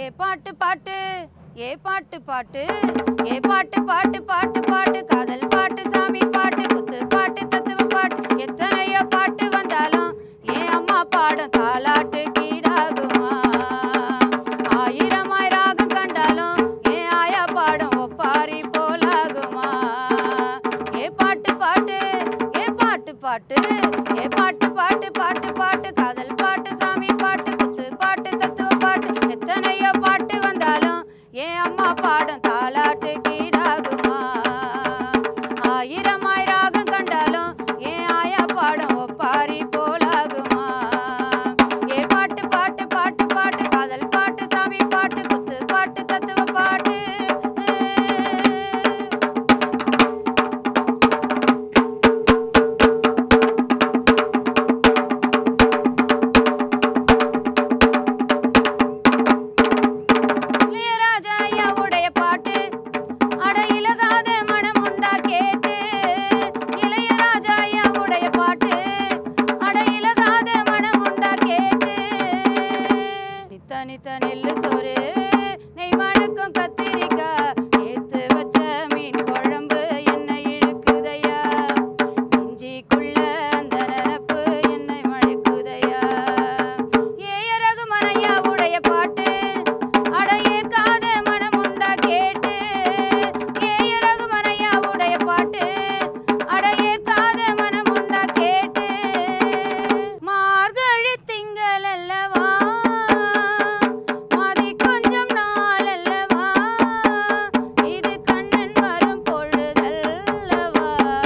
பாட்டு பாட்டு ஏ பாட்டு பாட்டு ஏ பாட்டு பாட்டு பாட்டு பாட்டு காதல் பாட்டு சாமி பாட்டு குத்து பாட்டு தத்துவ பாட்டு எத்தனையோ பாட்டு வந்தாலும் ஏன் அம்மா பாடும் தாலாட்டு கீடாகுமா ஆயிரம் ஆயிரம் கண்டாலும் ஏன் ஆயா பாடும் ஒப்பாரி போலாகுமா ஏ பாட்டு பாட்டு ஏ பாட்டு பாட்டு ஏ பாட்டு பாட்டு பாட்டு பாட்டு காதல் பாட்டு சாமி பாட்டு குத்து பாட்டு தத்துவ பாட்டு எத்தனையோ பாட்டு வந்தாலும் ஏன் அம்மா பாடும் தாலாட்டு கீடாகுமா ஆயிரம் ஆயிரம் கண்டாலும் ஏன் ஆயா பாடும் ஒப்பாரி போலாகுமா ஏ பாட்டு பாட்டு பாட்டு பாட்டு காதல் பாட்டு சாமி பாட்டு குத்து பாட்டு தத்துவ பாட்டு இளையராஜா ஐயாவுடைய பாட்டு அட இலகாத மனம் உண்டா கேட்டு இளையராஜா ஐயாவுடைய பாட்டு அட இலகாத மனம் உண்டா கேட்டு நித்த நித்த நெல்லு சோறு நெய் மணக்கும் கத்திரிக்காய் ஏத்து வச்ச மீன் குழம்பு என்ன இழுக்குதையா இஞ்சிக்குள்ள அந்த நினப்பு என்னை மழைக்குதையா ஏய ரகுமனையா உடைய பாட்டு அட ஏற்காத மனம் உண்டா கேட்டு ஏய ரகுமனையா உடைய பாட்டு அட ஏற்காத மனம் உண்டா கேட்டு மார்கழி திங்கள் அல்லவா மதி கொஞ்சம் நாள் அல்லவா இது கண்ணன் வரும் பொழுதல்லவா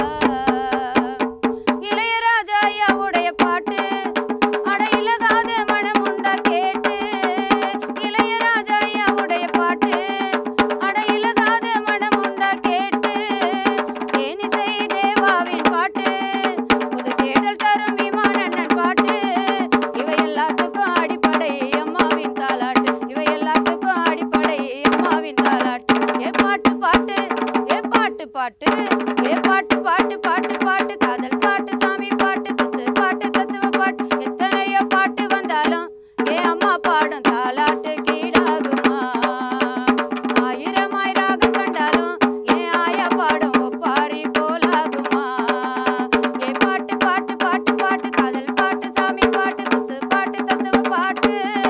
இளையராஜா ஐயாவுடைய பாட்டு அட இலகாத மனம் உண்டா கேட்டு இளையராஜா ஐயாவுடைய பாட்டு அட இலகாத மனம் உண்டா கேட்டு தேனிசை தேவாவின் பாட்டு புது தேடல் தரும் விமானண்ணன் பாட்டு இவை எல்லாத்துக்கும் அடிப்படை அம்மாவின் தாலாட்டு இவை எல்லாத்துக்கும் அடிப்படை அம்மாவின் தாலாட்டு ஏ பாட்டு பாட்டு ஏ பாட்டு பாட்டு ஏ பாட்டு பாட்டு பாட்டு பாட்டு காதல் பாட்டு சாமி பாட்டு குத்து பாட்டு தத்துவ பாட்டு எத்தனையோ பாட்டு வந்தாலும் ஏ அம்மா பாடும் தாலாட்டு கீழாகுமா ஆயிரம் ஆயிரம் கண்டாலும் ஏ ஆயா பாடும் ஒப்பாரி போலாகுமா ஏ பாட்டு பாட்டு பாட்டு பாட்டு காதல் பாட்டு சாமி பாட்டு குத்து பாட்டு தத்துவ பாட்டு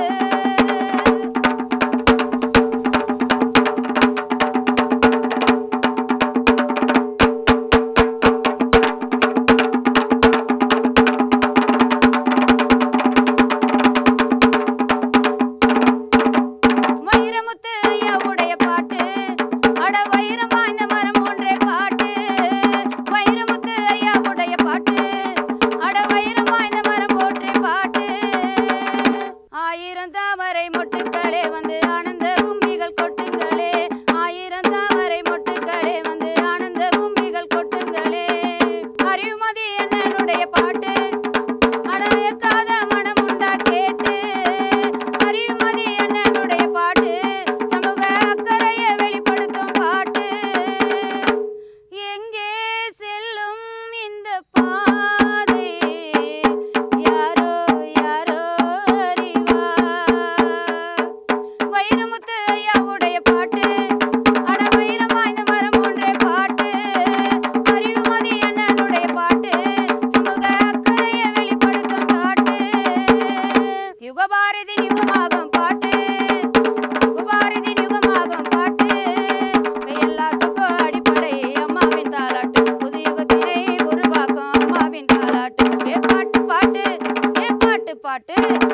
வைரமுத்து ஐயாவுடைய பாட்டு அட வைரம் வாய்ந்த மரம் ஒன்றே பாட்டு வைரமுத்து ஐயாவுடைய பாட்டு அட வைரம் வாய்ந்த மரம் ஒன்றே பாட்டு ஆயிரம் தாமரை மொட்டுக்களே வந்து ஆனந்த கும்மிகள் கொட்டுங்களே ஆயிரம் தாமரை மொட்டுக்களே வந்து ஆனந்த கும்மிகள் கொட்டுங்களே அறிவுமதி என்னுடைய பாட்டு அட ஏற்காத மனம் உண்டா கேட்டு அறிவுமதி என்னுடைய பாட்டு சமூக அக்கறையை வெளிப்படுத்தும் பாட்டு எங்கே செல்லும் இந்த பாதை யாரோ யாரோ அறிவார் வைரமுத்து ஐயாவுடைய பாட்டு அட வைரம் வாய்ந்த மரம் ஒன்றே பாட்டு அறிவுமதி என்னுடைய பாட்டு சமூக அக்கறையை வெளிப்படுத்தும் பாட்டு யுகபாரதி யுகமாகும் பாட்டு யுகபாரதி யுகமாகும் பாட்டு இவை எல்லாத்துக்கும் அடிப்படை அம்மாவின் தாலாட்டு புது யுகத்தினை உருவாக்கும் அம்மாவின் தாலாட்டு ஏ பாட்டு பாட்டு ஏ பாட்டு பாட்டு